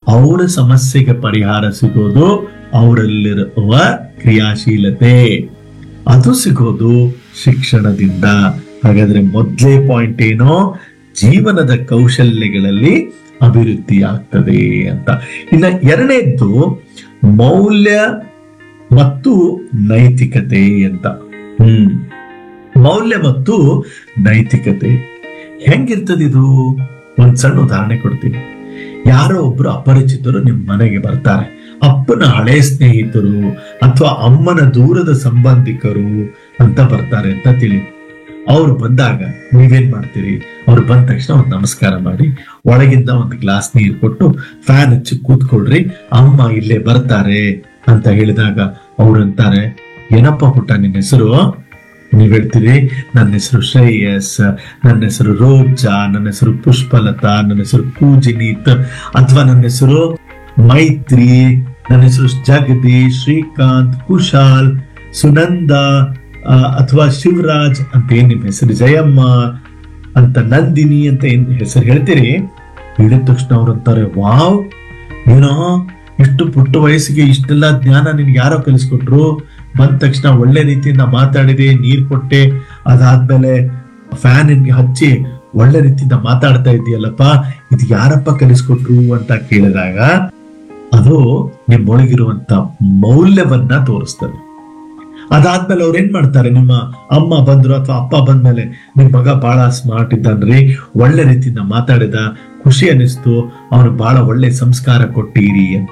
ಅವರ ಸಮಸ್ಯೆಗೆ ಪರಿಹಾರ ಸಿಗೋದು ಅವರಲ್ಲಿರುವ ಕ್ರಿಯಾಶೀಲತೆ ಅದು ಸಿಗೋದು ಶಿಕ್ಷಣದಿಂದ ಹಾಗಾದ್ರೆ ಮೊದಲೇ ಪಾಯಿಂಟ್ ಏನೋ ಜೀವನದ ಕೌಶಲ್ಯಗಳಲ್ಲಿ ಅಭಿವೃದ್ಧಿ ಆಗ್ತದೆ ಅಂತ ಇನ್ನ ಎರಡನೇದ್ದು ಮೌಲ್ಯ ಮತ್ತು ನೈತಿಕತೆ ಅಂತ ಹ್ಮ್ ಮೌಲ್ಯ ಮತ್ತು ನೈತಿಕತೆ ಹೆಂಗಿರ್ತದೆ ಇದು ಒಂದ್ ಸಣ್ಣ ಉದಾಹರಣೆ ಕೊಡ್ತೀನಿ ಯಾರೋ ಒಬ್ರು ಅಪರಿಚಿತರು ನಿಮ್ ಮನೆಗೆ ಬರ್ತಾರೆ ಅಪ್ಪನ ಹಳೆ ಸ್ನೇಹಿತರು ಅಥವಾ ಅಮ್ಮನ ದೂರದ ಸಂಬಂಧಿಕರು ಅಂತ ಬರ್ತಾರೆ ಅಂತ ತಿಳಿ ಅವ್ರು ಬಂದಾಗ ನೀವೇನ್ ಮಾಡ್ತೀರಿ ಅವ್ರು ಬಂದ ತಕ್ಷಣ ಒಂದು ನಮಸ್ಕಾರ ಮಾಡಿ ಒಳಗಿಂದ ಒಂದು ಗ್ಲಾಸ್ ನೀರು ಕೊಟ್ಟು ಫ್ಯಾನ್ ಹಚ್ಚಿ ಕೂತ್ಕೊಳ್ರಿ ಅಮ್ಮ ಇಲ್ಲೇ ಬರ್ತಾರೆ ಅಂತ ಹೇಳಿದಾಗ ಅವ್ರು ಅಂತಾರೆ ಏನಪ್ಪ ಪುಟ್ಟ ನಿನ್ನ ಹೆಸರು ನೀವ್ ಹೇಳ್ತೀರಿ ನನ್ನ ಹೆಸರು ಶ್ರೇಯಸ್ ನನ್ನ ಹೆಸರು ರೋಜಾ ನನ್ನ ಹೆಸರು ಪುಷ್ಪಲತಾ ನನ್ನ ಹೆಸರು ಪೂಜಿನೀತ್ ಅಥವಾ ನನ್ನ ಹೆಸರು ಮೈತ್ರಿ ನನ್ನ ಹೆಸರು ಜಗದೀಶ್ ಶ್ರೀಕಾಂತ್ ಕುಶಾಲ್ ಸುನಂದ ಆ, ಅಥವಾ ಶಿವರಾಜ್ ಅಂತ ಏನ್ ನಿಮ್ ಹೆಸರು ಜಯಮ್ಮ ಅಂತ ನಂದಿನಿ ಅಂತ ಏನ್ ಹೆಸರು ಹೇಳ್ತೀರಿ ಹೇಳಿದ ತಕ್ಷಣ ಅವ್ರು ಅಂತಾರೆ ವಾವ್ ಏನೋ ಇಷ್ಟು ಪುಟ್ಟ ವಯಸ್ಸಿಗೆ ಇಷ್ಟೆಲ್ಲ ಜ್ಞಾನ ನಿನ್ಗೆ ಯಾರೋ ಕಲಿಸ್ಕೊಟ್ರು ಬಂದ ತಕ್ಷಣ ಒಳ್ಳೆ ರೀತಿಯಿಂದ ಮಾತಾಡಿದೆ ನೀರ್ ಕೊಟ್ಟೆ ಅದಾದ್ಮೇಲೆ ಫ್ಯಾನ್ ಹಚ್ಚಿ ಒಳ್ಳೆ ರೀತಿಯಿಂದ ಮಾತಾಡ್ತಾ ಇದೆಯಲ್ಲಪ್ಪ ಇದು ಯಾರಪ್ಪ ಕಲಿಸ್ಕೊಟ್ರು ಅಂತ ಕೇಳಿದಾಗ ಅದು ನಿಮ್ಮೊಳಗಿರುವಂತ ಮೌಲ್ಯವನ್ನ ತೋರಿಸ್ತದೆ ಅದಾದ್ಮೇಲೆ ಅವ್ರು ಏನ್ ಮಾಡ್ತಾರೆ ನಿಮ್ಮ ಅಮ್ಮ ಬಂದ್ರು ಅಥವಾ ಅಪ್ಪ ಬಂದ್ಮೇಲೆ ನಿಮ್ ಮಗ ಬಹಳ ಸ್ಮಾರ್ಟ್ ಇದ್ದಾನ್ರಿ ಒಳ್ಳೆ ರೀತಿಯಿಂದ ಮಾತಾಡಿದ ಖುಷಿ ಅನಿಸ್ತು ಅವ್ನು ಬಹಳ ಒಳ್ಳೆ ಸಂಸ್ಕಾರ ಕೊಟ್ಟಿರಿ ಅಂತ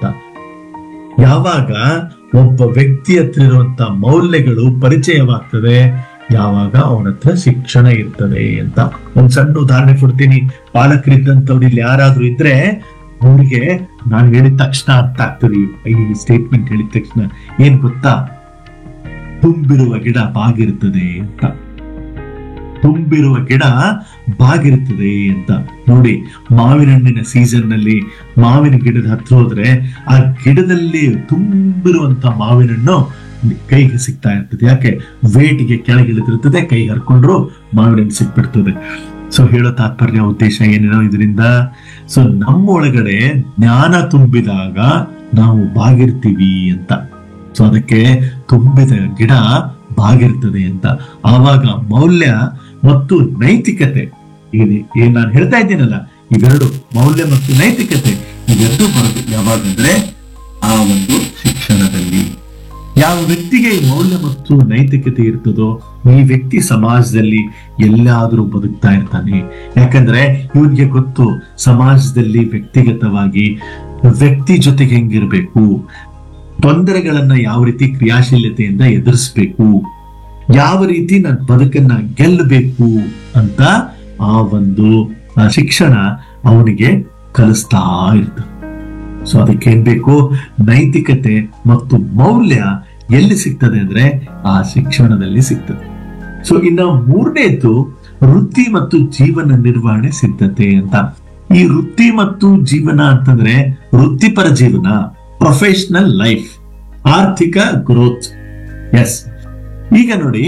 ಯಾವಾಗ ಒಬ್ಬ ವ್ಯಕ್ತಿ ಹತ್ರ ಇರುವಂತ ಮೌಲ್ಯಗಳು ಪರಿಚಯವಾಗ್ತದೆ ಯಾವಾಗ ಅವನ ಹತ್ರ ಶಿಕ್ಷಣ ಇರ್ತದೆ ಅಂತ ಒಂದ್ ಸಣ್ಣ ಉದಾಹರಣೆ ಕೊಡ್ತೀನಿ ಪಾಲಕರಿದ್ದಂತವ್ರು ಇಲ್ಲಿ ಯಾರಾದ್ರೂ ಇದ್ರೆ ಅವ್ರಿಗೆ ನಾನು ಹೇಳಿದ ತಕ್ಷಣ ಅರ್ಥ ಆಗ್ತದೆ ಈ ಸ್ಟೇಟ್ಮೆಂಟ್ ಹೇಳಿದ ತಕ್ಷಣ ಏನ್ ಗೊತ್ತಾ ತುಂಬಿರುವ ಗಿಡ ಬಾಗಿರುತ್ತದೆ ಅಂತ ತುಂಬಿರುವ ಗಿಡ ಬಾಗಿರುತ್ತದೆ ಅಂತ ನೋಡಿ ಮಾವಿನ ಹಣ್ಣಿನ ಸೀಸನ್ ನಲ್ಲಿ ಮಾವಿನ ಗಿಡದ ಹತ್ರ ಹೋದ್ರೆ ಆ ಗಿಡದಲ್ಲಿ ತುಂಬಿರುವಂತ ಮಾವಿನ ಹಣ್ಣು ಕೈಗೆ ಸಿಗ್ತಾ ಇರ್ತದೆ ಯಾಕೆ ವೇಟಿಗೆ ಕೆಳಗಿಳಿದಿರ್ತದೆ ಕೈ ಹರ್ಕೊಂಡ್ರು ಮಾವಿನ ಹಣ್ಣು ಸಿಕ್ಬಿಡ್ತದೆ ಸೊ ಹೇಳೋ ತಾತ್ಪರ್ಯ ಉದ್ದೇಶ ಏನೇನೋ ಇದರಿಂದ ಸೊ ನಮ್ಮ ಒಳಗಡೆ ಜ್ಞಾನ ತುಂಬಿದಾಗ ನಾವು ಬಾಗಿರ್ತೀವಿ ಅಂತ ಸೊ ಅದಕ್ಕೆ ತುಂಬಿದ ಗಿಡ ಬಾಗಿರ್ತದೆ ಅಂತ ಆವಾಗ ಮೌಲ್ಯ ಮತ್ತು ನೈತಿಕತೆ ಏನ್ ಏನ್ ನಾನು ಹೇಳ್ತಾ ಇದ್ದೀನಲ್ಲ ಇವೆರಡು ಮೌಲ್ಯ ಮತ್ತು ನೈತಿಕತೆ ಇವೆರಡು ಬರೋದು ಯಾವಾಗಂದ್ರೆ ಆ ಒಂದು ಶಿಕ್ಷಣದಲ್ಲಿ ಯಾವ ವ್ಯಕ್ತಿಗೆ ಈ ಮೌಲ್ಯ ಮತ್ತು ನೈತಿಕತೆ ಇರ್ತದೋ ಈ ವ್ಯಕ್ತಿ ಸಮಾಜದಲ್ಲಿ ಎಲ್ಲಾದ್ರೂ ಬದುಕ್ತಾ ಇರ್ತಾನೆ ಯಾಕಂದ್ರೆ ಇವನ್ಗೆ ಗೊತ್ತು ಸಮಾಜದಲ್ಲಿ ವ್ಯಕ್ತಿಗತವಾಗಿ ವ್ಯಕ್ತಿ ಜೊತೆಗೆ ಹೆಂಗಿರ್ಬೇಕು ತೊಂದರೆಗಳನ್ನ ಯಾವ ರೀತಿ ಕ್ರಿಯಾಶೀಲತೆಯಿಂದ ಎದುರಿಸ್ಬೇಕು ಯಾವ ರೀತಿ ನನ್ನ ಬದುಕನ್ನ ಗೆಲ್ಲಬೇಕು ಅಂತ ಆ ಒಂದು ಆ ಶಿಕ್ಷಣ ಅವನಿಗೆ ಕಲಿಸ್ತಾ ಇರ್ತದೆ ಸೊ ಅದಕ್ಕೆ ಏನ್ ಬೇಕು ನೈತಿಕತೆ ಮತ್ತು ಮೌಲ್ಯ ಎಲ್ಲಿ ಸಿಗ್ತದೆ ಅಂದ್ರೆ ಆ ಶಿಕ್ಷಣದಲ್ಲಿ ಸಿಗ್ತದೆ ಸೊ ಇನ್ನ ಮೂರನೇದು ವೃತ್ತಿ ಮತ್ತು ಜೀವನ ನಿರ್ವಹಣೆ ಸಿದ್ಧತೆ ಅಂತ ಈ ವೃತ್ತಿ ಮತ್ತು ಜೀವನ ಅಂತಂದ್ರೆ ವೃತ್ತಿಪರ ಜೀವನ ಪ್ರೊಫೆಷನಲ್ ಲೈಫ್ ಆರ್ಥಿಕ ಗ್ರೋತ್ ಎಸ್ ಈಗ ನೋಡಿ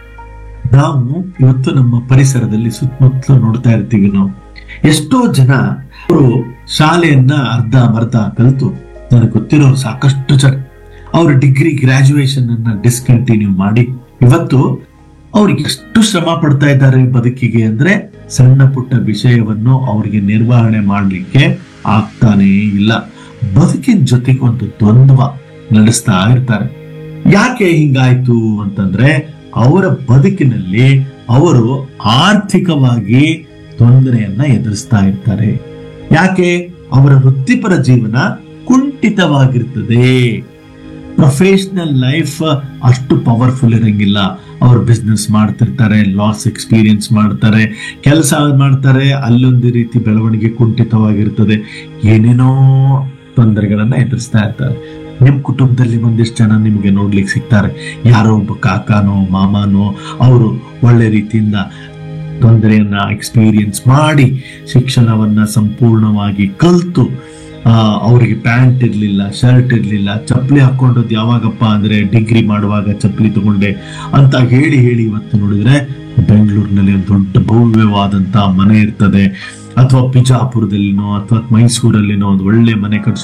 ನಾವು ಇವತ್ತು ನಮ್ಮ ಪರಿಸರದಲ್ಲಿ ಸುತ್ತಮುತ್ತಲು ನೋಡ್ತಾ ಇರ್ತೀವಿ ನಾವು ಎಷ್ಟೋ ಜನ ಅವರು ಶಾಲೆಯನ್ನ ಅರ್ಧ ಮರ್ಧ ಕಲಿತು ನನಗೆ ಗೊತ್ತಿರೋರು ಸಾಕಷ್ಟು ಜನ ಅವ್ರ ಡಿಗ್ರಿ ಗ್ರಾಜುಯೇಷನ್ ಅನ್ನ ಡಿಸ್ಕಂಟಿನ್ಯೂ ಮಾಡಿ ಇವತ್ತು ಅವ್ರಿಗೆ ಎಷ್ಟು ಶ್ರಮ ಪಡ್ತಾ ಇದ್ದಾರೆ ಬದುಕಿಗೆ ಅಂದ್ರೆ ಸಣ್ಣ ಪುಟ್ಟ ವಿಷಯವನ್ನು ಅವರಿಗೆ ನಿರ್ವಹಣೆ ಮಾಡ್ಲಿಕ್ಕೆ ಆಗ್ತಾನೇ ಇಲ್ಲ ಬದುಕಿನ ಜೊತೆಗೆ ಒಂದು ದ್ವಂದ್ವ ನಡೆಸ್ತಾ ಇರ್ತಾರೆ ಯಾಕೆ ಹಿಂಗಾಯ್ತು ಅಂತಂದ್ರೆ ಅವರ ಬದುಕಿನಲ್ಲಿ ಅವರು ಆರ್ಥಿಕವಾಗಿ ತೊಂದರೆಯನ್ನ ಎದುರಿಸ್ತಾ ಇರ್ತಾರೆ ಯಾಕೆ ಅವರ ವೃತ್ತಿಪರ ಜೀವನ ಕುಂಠಿತವಾಗಿರ್ತದೆ ಪ್ರೊಫೆಷನಲ್ ಲೈಫ್ ಅಷ್ಟು ಪವರ್ಫುಲ್ ಇರಂಗಿಲ್ಲ ಅವ್ರು ಬಿಸ್ನೆಸ್ ಮಾಡ್ತಿರ್ತಾರೆ ಲಾಸ್ ಎಕ್ಸ್ಪೀರಿಯನ್ಸ್ ಮಾಡ್ತಾರೆ ಕೆಲಸ ಮಾಡ್ತಾರೆ ಅಲ್ಲೊಂದು ರೀತಿ ಬೆಳವಣಿಗೆ ಕುಂಠಿತವಾಗಿರ್ತದೆ ಏನೇನೋ ತೊಂದರೆಗಳನ್ನ ಎದುರಿಸ್ತಾ ಇರ್ತಾರೆ ನಿಮ್ ಕುಟುಂಬದಲ್ಲಿ ಒಂದಿಷ್ಟು ಜನ ನಿಮ್ಗೆ ನೋಡ್ಲಿಕ್ಕೆ ಸಿಗ್ತಾರೆ ಯಾರೋ ಒಬ್ಬ ಕಾಕಾನೋ ಮಾಮಾನೋ ಅವರು ಒಳ್ಳೆ ರೀತಿಯಿಂದ ತೊಂದರೆಯನ್ನ ಎಕ್ಸ್ಪೀರಿಯನ್ಸ್ ಮಾಡಿ ಶಿಕ್ಷಣವನ್ನ ಸಂಪೂರ್ಣವಾಗಿ ಕಲ್ತು ಆ, ಅವರಿಗೆ ಪ್ಯಾಂಟ್ ಇರ್ಲಿಲ್ಲ ಶರ್ಟ್ ಇರ್ಲಿಲ್ಲ ಚಪ್ಪಲಿ ಹಾಕೊಂಡದ್ದು ಯಾವಾಗಪ್ಪ ಅಂದ್ರೆ ಡಿಗ್ರಿ ಮಾಡುವಾಗ ಚಪ್ಪಲಿ ತಗೊಂಡೆ ಅಂತ ಹೇಳಿ ಹೇಳಿ ಇವತ್ತು ನೋಡಿದ್ರೆ ಬೆಂಗಳೂರಿನಲ್ಲಿ ಒಂದು ದೊಡ್ಡ ಭವ್ಯವಾದಂತ ಮನೆ ಇರ್ತದೆ ಅಥವಾ ಬಿಜಾಪುರದಲ್ಲಿನೋ ಅಥವಾ ಮೈಸೂರಲ್ಲಿನೋ ಒಂದು ಒಳ್ಳೆ ಮನೆ ಕಟ್ಸ್